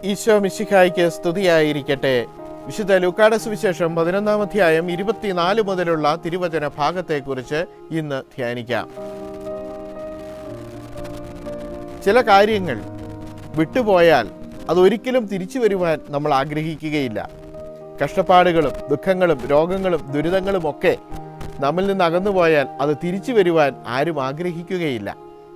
ഈശോ മിശിഹായ്ക്ക് സ്തുതിയായിരിക്കട്ടെ വിശുദ്ധ ലൂക്കാട സുവിശേഷം പതിനൊന്നാം അധ്യായം ഇരുപത്തിനാല് മുതലുള്ള തിരുവചന ഭാഗത്തെക്കുറിച്ച് ഇന്ന് ധ്യാനിക്കാം ചില കാര്യങ്ങൾ വിട്ടുപോയാൽ അതൊരിക്കലും തിരിച്ചു വരുവാൻ നമ്മൾ ആഗ്രഹിക്കുകയില്ല കഷ്ടപ്പാടുകളും ദുഃഖങ്ങളും രോഗങ്ങളും ദുരിതങ്ങളും ഒക്കെ നമ്മിൽ നിന്ന് അകന്നുപോയാൽ അത് തിരിച്ചു വരുവാൻ ആരും ആഗ്രഹിക്കുകയില്ല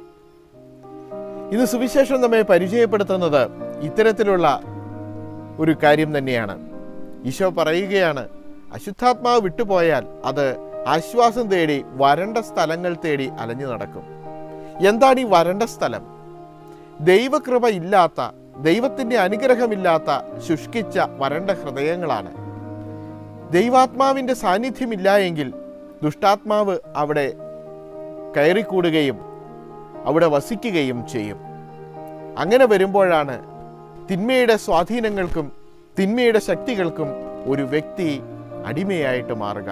ഇത് സുവിശേഷം നമ്മെ പരിചയപ്പെടുത്തുന്നത് ഇത്തരത്തിലുള്ള ഒരു കാര്യം തന്നെയാണ് ഈശോ പറയുകയാണ് അശുദ്ധാത്മാവ് വിട്ടുപോയാൽ അത് ആശ്വാസം തേടി വരണ്ട സ്ഥലങ്ങൾ തേടി അലഞ്ഞു നടക്കും എന്താണ് ഈ വരണ്ട സ്ഥലം ദൈവകൃപ ഇല്ലാത്ത ദൈവത്തിൻ്റെ അനുഗ്രഹമില്ലാത്ത ശുഷ്കിച്ച വരണ്ട ഹൃദയങ്ങളാണ് ദൈവാത്മാവിൻ്റെ സാന്നിധ്യമില്ല എങ്കിൽ ദുഷ്ടാത്മാവ് അവിടെ കയറിക്കൂടുകയും അവിടെ വസിക്കുകയും ചെയ്യും അങ്ങനെ വരുമ്പോഴാണ് തിന്മയുടെ സ്വാധീനങ്ങൾക്കും തിന്മയുടെ ശക്തികൾക്കും ഒരു വ്യക്തി അടിമയായിട്ട് മാറുക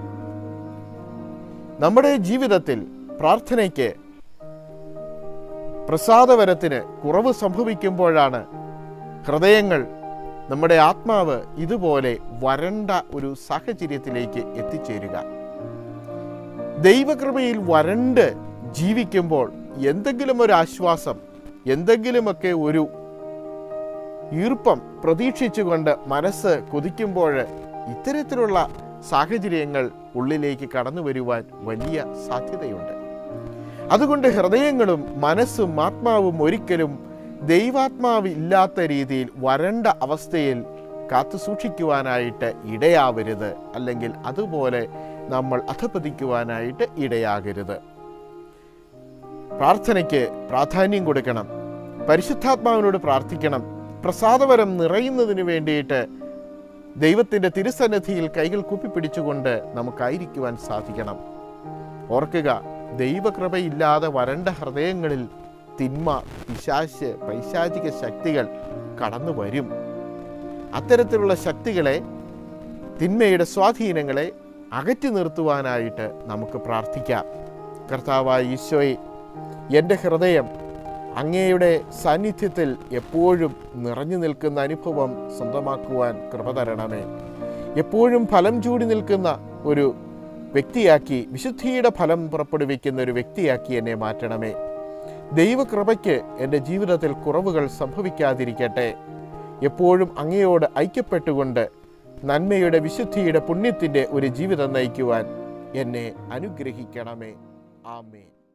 നമ്മുടെ ജീവിതത്തിൽ പ്രാർത്ഥനയ്ക്ക് പ്രസാദവരത്തിന് കുറവ് സംഭവിക്കുമ്പോഴാണ് ഹൃദയങ്ങൾ നമ്മുടെ ആത്മാവ് ഇതുപോലെ വരണ്ട ഒരു സാഹചര്യത്തിലേക്ക് എത്തിച്ചേരുക ദൈവകൃപയിൽ വരണ്ട് ജീവിക്കുമ്പോൾ എന്തെങ്കിലും ഒരു ആശ്വാസം എന്തെങ്കിലുമൊക്കെ ഒരു ഈർപ്പം പ്രതീക്ഷിച്ചുകൊണ്ട് മനസ്സ് കൊതിക്കുമ്പോൾ ഇത്തരത്തിലുള്ള സാഹചര്യങ്ങൾ ഉള്ളിലേക്ക് കടന്നു വരുവാൻ വലിയ സാധ്യതയുണ്ട് അതുകൊണ്ട് ഹൃദയങ്ങളും മനസ്സും ആത്മാവും ഒരിക്കലും ദൈവാത്മാവ് ഇല്ലാത്ത രീതിയിൽ വരണ്ട അവസ്ഥയിൽ കാത്തു സൂക്ഷിക്കുവാനായിട്ട് ഇടയാവരുത് അല്ലെങ്കിൽ അതുപോലെ നമ്മൾ അധപതിക്കുവാനായിട്ട് ഇടയാകരുത് പ്രാർത്ഥനയ്ക്ക് പ്രാധാന്യം കൊടുക്കണം പരിശുദ്ധാത്മാവിനോട് പ്രാർത്ഥിക്കണം പ്രസാദവരം നിറയുന്നതിന് വേണ്ടിയിട്ട് ദൈവത്തിൻ്റെ തിരുസന്നിധിയിൽ കൈകൾ കുപ്പിപ്പിടിച്ചുകൊണ്ട് നമുക്കായിരിക്കുവാൻ സാധിക്കണം ഓർക്കുക ദൈവകൃപയില്ലാതെ വരണ്ട ഹൃദയങ്ങളിൽ തിന്മ പിശാശ് പൈശാചിക ശക്തികൾ കടന്നു വരും അത്തരത്തിലുള്ള ശക്തികളെ തിന്മയുടെ സ്വാധീനങ്ങളെ അകറ്റി നിർത്തുവാനായിട്ട് നമുക്ക് പ്രാർത്ഥിക്കാം കർത്താവായ ഈശോയെ എൻ്റെ ഹൃദയം അങ്ങയുടെ സാന്നിധ്യത്തിൽ എപ്പോഴും നിറഞ്ഞു നിൽക്കുന്ന അനുഭവം സ്വന്തമാക്കുവാൻ കൃപ തരണമേ എപ്പോഴും ഫലം ചൂടി നിൽക്കുന്ന ഒരു വ്യക്തിയാക്കി വിശുദ്ധിയുടെ ഫലം പുറപ്പെടുവിക്കുന്ന ഒരു വ്യക്തിയാക്കി എന്നെ മാറ്റണമേ ദൈവകൃപയ്ക്ക് എൻ്റെ ജീവിതത്തിൽ കുറവുകൾ സംഭവിക്കാതിരിക്കട്ടെ എപ്പോഴും അങ്ങയോട് ഐക്യപ്പെട്ടുകൊണ്ട് നന്മയുടെ വിശുദ്ധിയുടെ പുണ്യത്തിൻ്റെ ഒരു ജീവിതം നയിക്കുവാൻ എന്നെ അനുഗ്രഹിക്കണമേ ആമേൻ